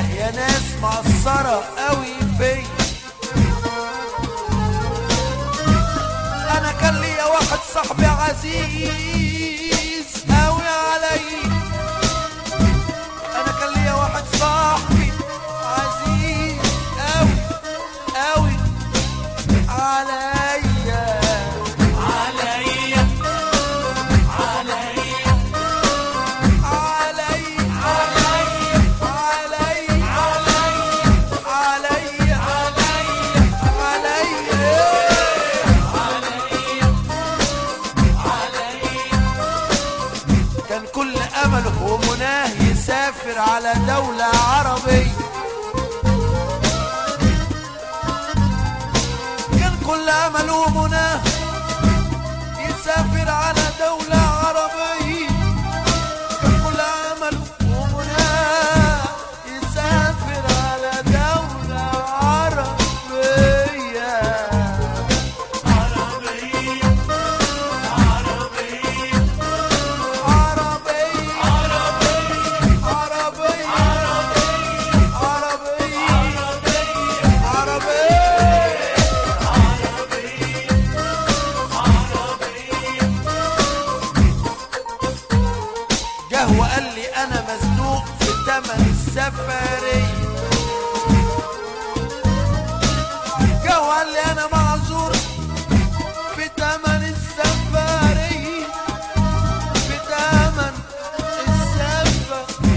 يا ناس مقصرة قوي فيا انا كان ليا واحد صاحبي عزيز قوي علي انا كان ليا واحد صاحبي عزيز قوي قوي عليا عليا عليا علي علي علي علي علي كان كل امله ومناه يسافر على دولة عربية كان كل امله ومناه يسافر على دولة عربية كان كل امله ومناه يسافر على دولة عربية عربية عربية عربية عربية عربية عربية عربية جه وقال لي انا مزنوق في تمن السفرية جه وقال لي انا معذور في تمن السفرية في تمن السفرية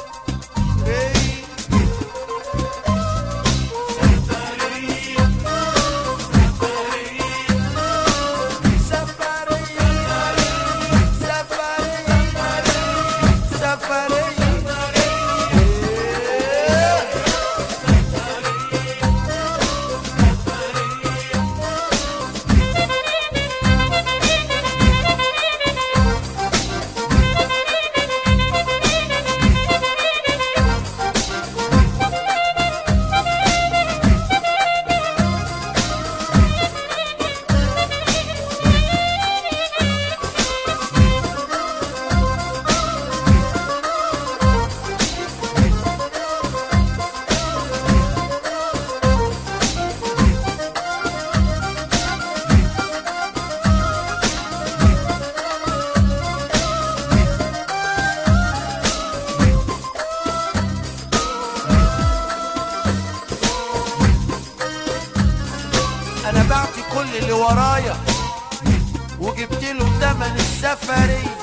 انا بعت كل اللي ورايا وجبت له تمن السفرية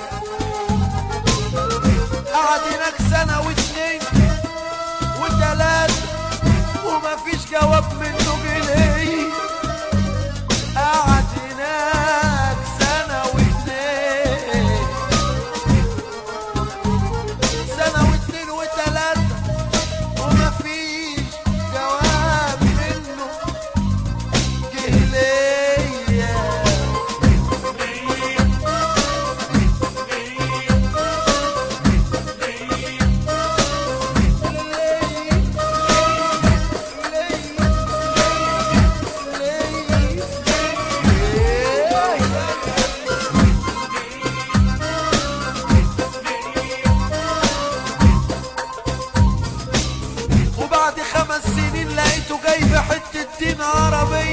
قعد هناك سنة واتنين وتلاتة ومفيش جواب منه جنيه قعد هناك سنة واتنين سنة واتنين وتلاتة ومفيش جواب منه جه ليا وبعد خمس سنين لقيته جايب حتة دين عربي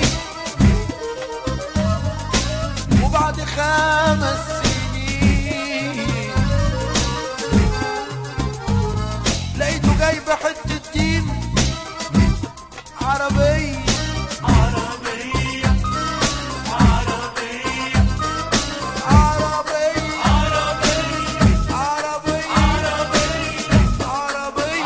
وبعد خمس سنين لقيته جايب حتة دين عربي عربية عربية عربي عربية عربي عربي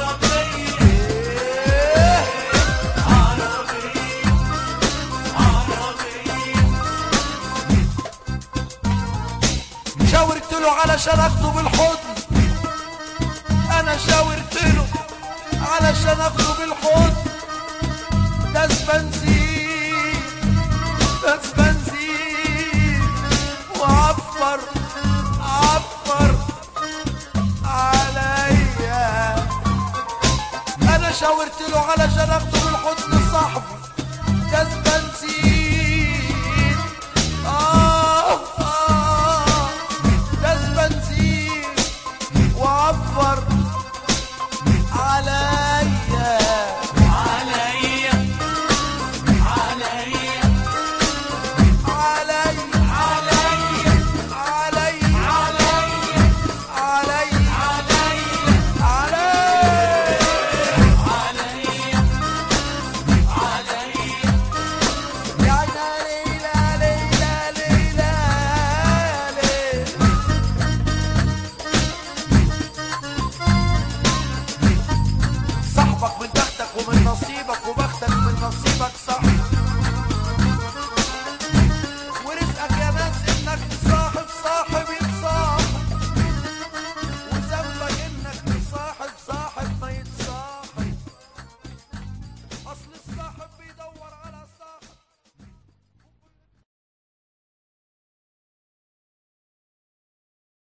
شاورت له علشان اخده بالحضن انا شاورت له علشان اخده بالحضن داس بنزين داس بنزين وعفر عفر عليا انا شاورت له علشان اخده بالحضن صاحبي داس بنزين